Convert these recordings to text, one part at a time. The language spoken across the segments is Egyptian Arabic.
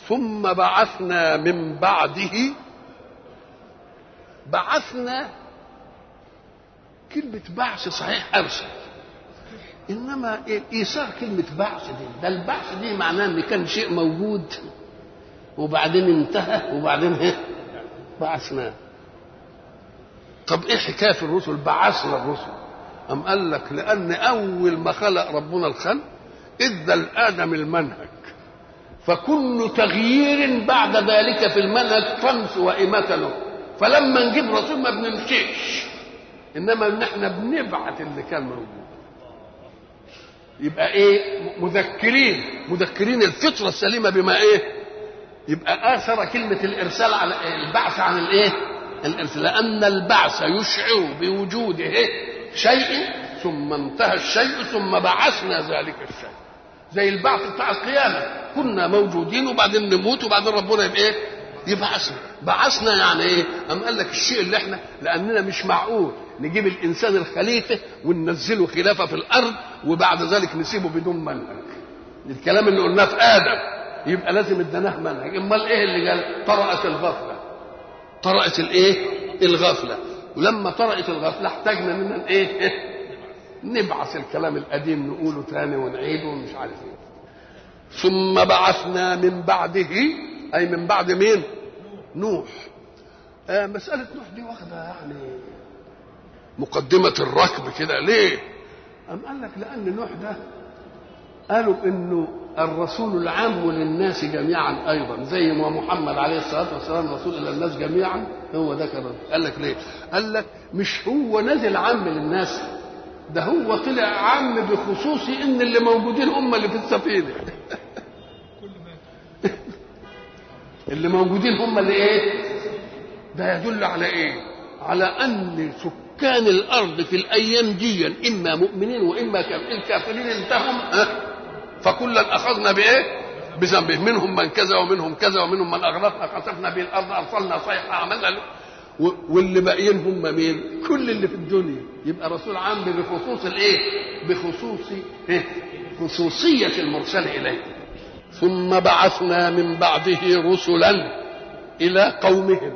ثم بعثنا من بعده بعثنا كلمة بعث صحيح أرسل إنما إيثار كلمة بعث دي ده البعث دي معناه إن كان شيء موجود وبعدين انتهى وبعدين إيه بعثناه طب إيه حكاية في الرسل بعثنا الرسل أم قال لك لأن أول ما خلق ربنا الخلق ادى لادم المنهج فكل تغيير بعد ذلك في المنهج طمس وإماتة له فلما نجيب رسول ما بنمشيش انما ان احنا بنبعت اللي كان موجود يبقى ايه مذكرين مذكرين الفطره السليمه بما ايه يبقى اثر كلمه الارسال على البعث عن الايه الارسال لان البعث يشعر بوجوده شيء ثم انتهى الشيء ثم بعثنا ذلك الشيء زي البعث بتاع القيامه كنا موجودين وبعدين نموت وبعدين ربنا يبقى ايه يبعثنا بعثنا يعني ايه ام قال لك الشيء اللي احنا لاننا مش معقول نجيب الانسان الخليفه وننزله خلافه في الارض وبعد ذلك نسيبه بدون منهج الكلام اللي قلناه في ادم يبقى لازم اديناه منهج امال ايه اللي قال طرأت الغفله طرأت الايه الغفله ولما طرأت الغفله احتاجنا ان ايه نبعث الكلام القديم نقوله تاني ونعيده ومش عارف ايه ثم بعثنا من بعده اي من بعد مين نوح آه مسألة نوح دي واخدة يعني مقدمة الركب كده ليه أم قال لك لأن نوح ده قالوا إنه الرسول العام للناس جميعا أيضا زي ما محمد عليه الصلاة والسلام رسول إلى الناس جميعا هو ده كمان قال لك ليه قال لك مش هو نزل عام للناس ده هو طلع عام بخصوص ان اللي موجودين هم اللي في السفينه اللي موجودين هم اللي ايه ده يدل على ايه على ان سكان الارض في الايام دي اما مؤمنين واما الكافرين انتهم فكلا اخذنا بايه بذنبه منهم من كذا ومنهم كذا ومنهم من اغرقنا خسفنا به الارض ارسلنا صيحه عملنا واللي باقيين هم مين كل اللي في الدنيا يبقى رسول عام بخصوص الايه بخصوص إيه؟ خصوصيه المرسل اليه ثم بعثنا من بعده رسلا الى قومهم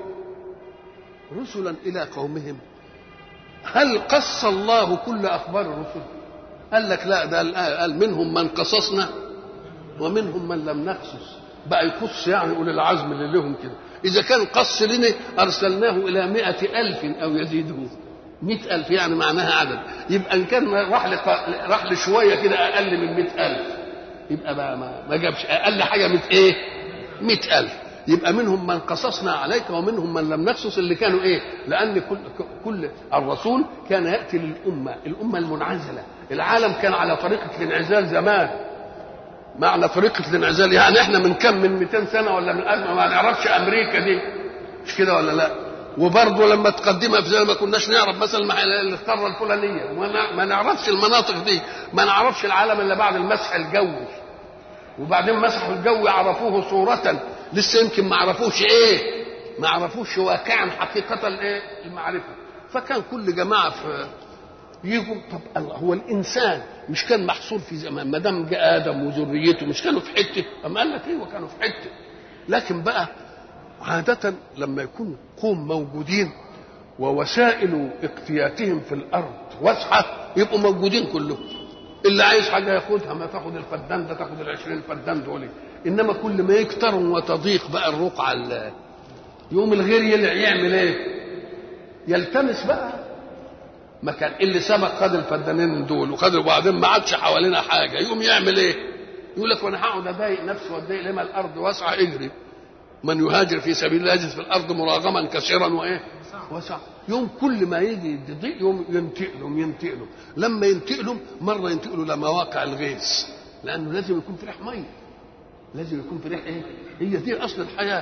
رسلا الى قومهم هل قص الله كل اخبار الرسل قال لك لا ده قال منهم من قصصنا ومنهم من لم نقصص بقى يقص يعني اولي العزم اللي لهم كده اذا كان قص لنا ارسلناه الى مئة الف او يزيدون مئة ألف يعني معناها عدد يبقى إن كان راح راح لشوية كده أقل من مئة ألف يبقى بقى ما, ما جابش أقل حاجة مئة إيه؟ مئة ألف يبقى منهم من قصصنا عليك ومنهم من لم نقصص اللي كانوا إيه؟ لأن كل كل الرسول كان يأتي للأمة الأمة المنعزلة العالم كان على طريقة الانعزال زمان معنى طريقة الانعزال يعني احنا من كم من 200 سنة ولا من ألف ما نعرفش أمريكا دي مش كده ولا لا؟ وبرضه لما تقدمها في زي ما كناش نعرف مثلا القاره الفلانيه ما نعرفش المناطق دي ما نعرفش العالم الا بعد المسح الجوي وبعدين مسحوا الجو عرفوه صورة لسه يمكن ما عرفوش ايه ما عرفوش واقعا حقيقة الايه المعرفة فكان كل جماعة في يجوا طب الله هو الانسان مش كان محصور في زمان ما دام جاء ادم وذريته مش كانوا في حته اما قال لك ايوه كانوا في حته لكن بقى عادة لما يكون قوم موجودين ووسائل اقتياتهم في الأرض واسعة يبقوا موجودين كلهم اللي عايز حاجة ياخدها ما تاخد الفدان ده تاخد العشرين فدان دول إنما كل ما يكتروا وتضيق بقى الرقعة يوم الغير يلع يعمل ايه يلتمس بقى مكان اللي سبق خد الفدانين دول وخد وبعدين ما عادش حوالينا حاجه يقوم يعمل ايه يقول لك وانا هقعد اضايق نفسي واتضايق لما الارض واسعه اجري من يهاجر في سبيل الله يجد في الارض مراغما كثيرا وايه وسع يوم كل ما يجي يضيق يوم ينتقلهم ينتقلهم لما ينتقلهم مره ينتقلوا لمواقع الغيث لانه لازم يكون في ريح ميه لازم يكون في ريح ايه هي دي اصل الحياه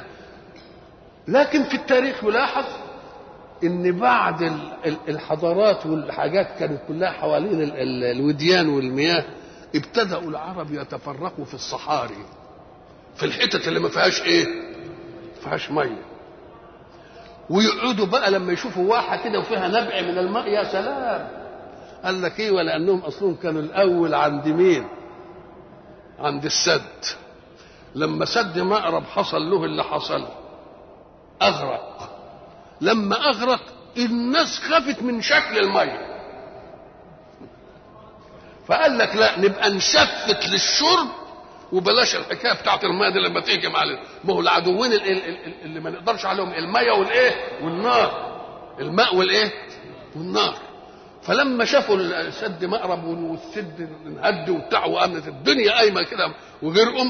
لكن في التاريخ يلاحظ ان بعد الحضارات والحاجات كانت كلها حوالين الوديان والمياه ابتدأوا العرب يتفرقوا في الصحاري في الحتت اللي ما فيهاش ايه ما فيهاش ميه ويقعدوا بقى لما يشوفوا واحه كده وفيها نبع من الماء يا سلام قال لك ايه ولانهم اصلهم كانوا الاول عند مين عند السد لما سد مأرب حصل له اللي حصل أغرق لما أغرق الناس خافت من شكل المية فقال لك لا نبقى نشفت للشرب وبلاش الحكايه بتاعت الميه دي لما تهجم علينا ما هو العدوين اللي ما نقدرش عليهم الميه والايه والنار الماء والايه والنار فلما شافوا سد مأرب والسد انهد وبتاع وامنت الدنيا قايمه كده وغرقهم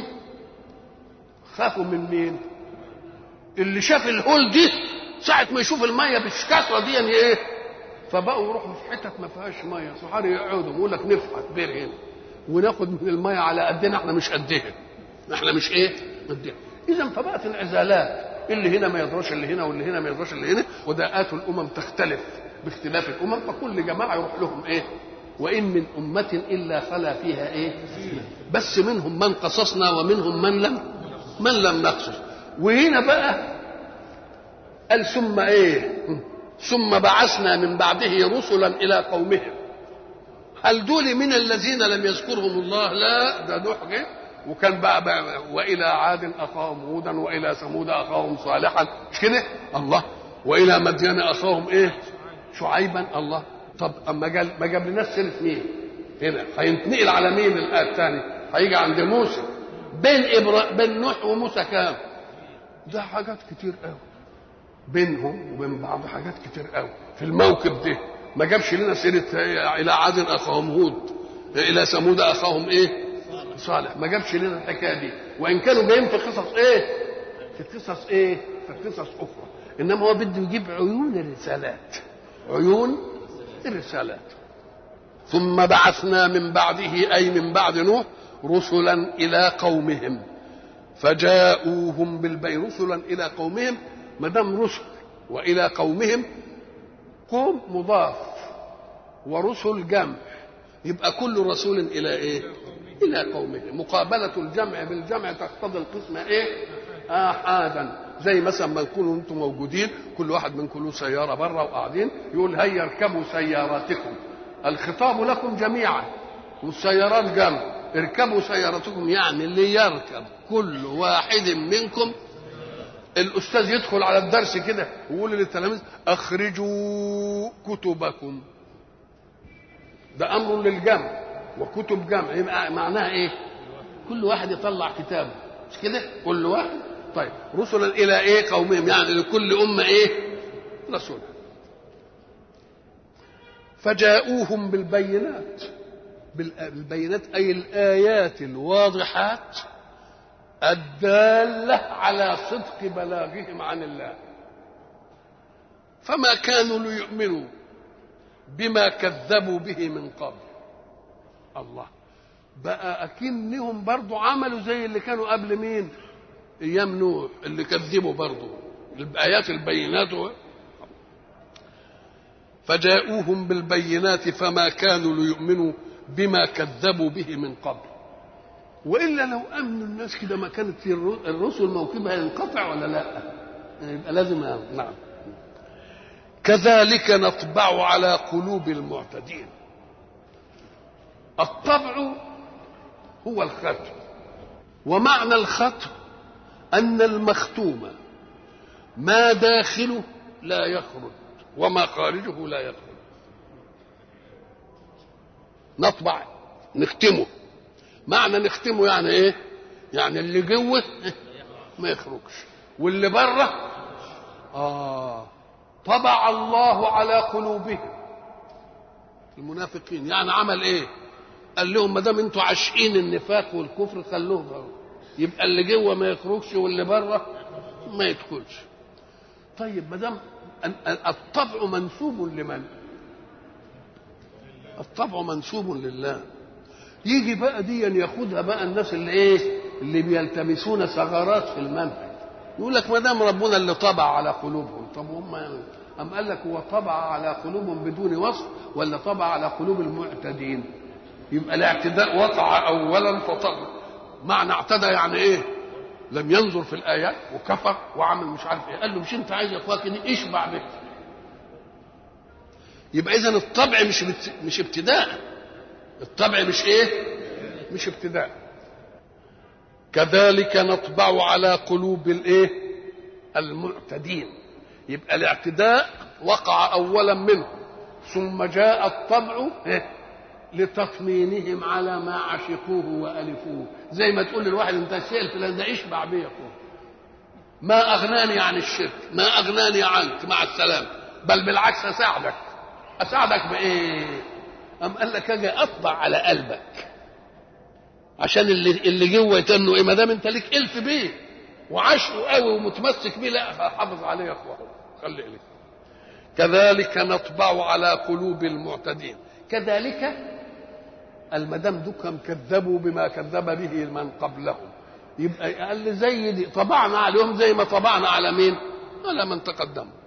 خافوا من مين؟ اللي شاف الهول دي ساعة ما يشوف المية بالكثرة دي يعني ايه؟ فبقوا يروحوا في حتت ما فيهاش مية صحاري يقعدوا يقول لك نفحت بير هنا وناخد من المية على قدنا احنا مش قدها احنا مش ايه؟ قدها إذا فبقت العزالات اللي هنا ما يدرش اللي هنا واللي هنا ما يدرش اللي هنا وداءات الأمم تختلف باختلاف الأمم فكل جماعة يروح لهم ايه؟ وإن من أمة إلا خلا فيها ايه؟ بس منهم من قصصنا ومنهم من لم من لم نقصص وهنا بقى قال ثم ايه ثم بعثنا من بعده رسلا الى قومهم هل دول من الذين لم يذكرهم الله لا ده نوح جه وكان بقى, بقى والى عاد اخاهم هودا والى ثمود اخاهم صالحا مش كده الله والى مدين اخاهم ايه شعيبا الله طب اما جاب ما جاب لناش سيره مين هنا هينتقل على مين الايه الثاني هيجي عند موسى بين إبرا... بين نوح وموسى كام ده حاجات كتير قوي بينهم وبين بعض حاجات كتير قوي في الموكب ده ما جابش لنا سيرة إلى عاد أخاهم هود إلى ثمود أخاهم إيه صالح ما جابش لنا الحكاية دي وإن كانوا جايين في قصص إيه في قصص إيه في قصص أخرى إنما هو بده يجيب عيون الرسالات عيون الرسالات ثم بعثنا من بعده أي من بعد نوح رسلا الى قومهم فجاءوهم بالبين رسلا الى قومهم ما دام رسل والى قومهم قوم مضاف ورسل جمع يبقى كل رسول الى ايه الى قومه مقابله الجمع بالجمع تقتضي القسمه ايه احادا زي مثلا ما تكونوا انتم موجودين كل واحد منكم له سياره بره وقاعدين يقول هيا اركبوا سياراتكم الخطاب لكم جميعا والسيارات جمع اركبوا سيارتكم يعني اللي يركب كل واحد منكم الاستاذ يدخل على الدرس كده ويقول للتلاميذ اخرجوا كتبكم ده امر للجمع وكتب جمع يبقى معناها ايه كل واحد يطلع كتابه مش كده كل واحد طيب رسلا الى ايه قومهم يعني لكل امه ايه رسول فجاءوهم بالبينات بالبينات أي الآيات الواضحات الدالة على صدق بلاغهم عن الله فما كانوا ليؤمنوا بما كذبوا به من قبل الله بقى أكنهم برضو عملوا زي اللي كانوا قبل مين أيام نوح اللي كذبوا برضو الآيات البينات فجاءوهم بالبينات فما كانوا ليؤمنوا بما كذبوا به من قبل والا لو امنوا الناس كده ما كانت الرسل موكبها ينقطع ولا لا يبقى لازم نعم كذلك نطبع على قلوب المعتدين الطبع هو الختم ومعنى الختم ان المختوم ما داخله لا يخرج وما خارجه لا يخرج نطبع نختمه معنى نختمه يعني ايه يعني اللي جوه ما يخرجش واللي بره اه طبع الله على قلوبهم المنافقين يعني عمل ايه قال لهم ما دام انتوا عاشقين النفاق والكفر خلوه بره يبقى اللي جوه ما يخرجش واللي بره ما يدخلش طيب ما دام الطبع منسوب لمن الطبع منسوب لله يجي بقى دي ياخدها بقى الناس اللي ايه اللي بيلتمسون ثغرات في المنهج يقول لك ما دام ربنا اللي طبع على قلوبهم طب هم أم قال لك هو طبع على قلوبهم بدون وصف ولا طبع على قلوب المعتدين يبقى الاعتداء وقع اولا فطبع معنى اعتدى يعني ايه لم ينظر في الايات وكفر وعمل مش عارف ايه قال له مش انت عايز يا اخويا كده اشبع بك يبقى اذا الطبع مش بت... مش ابتداء الطبع مش ايه مش ابتداء كذلك نطبع على قلوب الايه المعتدين يبقى الاعتداء وقع اولا منهم ثم جاء الطبع إيه؟ لتطمينهم على ما عشقوه والفوه زي ما تقول للواحد انت الشيء الفلاني ده اشبع بيه يقول ما اغناني عن الشرك ما اغناني عنك مع السلامه بل بالعكس اساعدك اساعدك بايه ام قال لك اجي اطبع على قلبك عشان اللي اللي جوه يتنه ايه ما دام انت ليك الف بيه وعشقه قوي ومتمسك بيه لا حافظ عليه يا اخوه خلي لك كذلك نطبع على قلوب المعتدين كذلك المدام دكهم كذبوا بما كذب به من قبلهم يبقى قال لي زي دي طبعنا عليهم زي ما طبعنا على مين؟ على من تقدموا